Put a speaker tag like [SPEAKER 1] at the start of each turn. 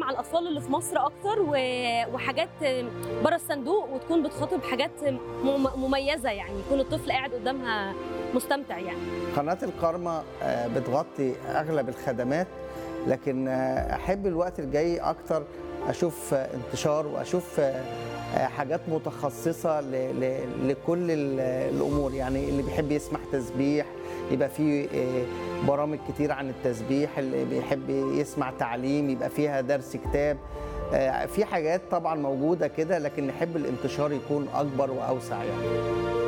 [SPEAKER 1] مع الاطفال اللي في مصر اكتر و- وحاجات بره الصندوق وتكون بتخاطب حاجات مم- مميزه يعني يكون الطفل قاعد قدامها مستمتع يعني
[SPEAKER 2] قناة الكارما آه، بتغطي أغلب الخدمات لكن آه، أحب الوقت الجاي أكتر أشوف آه، انتشار وأشوف آه، آه، حاجات متخصصة ل- ل- لكل ال- الأمور يعني اللي بيحب يسمع تسبيح يبقى في آه، برامج كتير عن التسبيح اللي بيحب يسمع تعليم يبقى فيها درس كتاب آه، في حاجات طبعا موجودة كده لكن نحب الانتشار يكون أكبر وأوسع يعني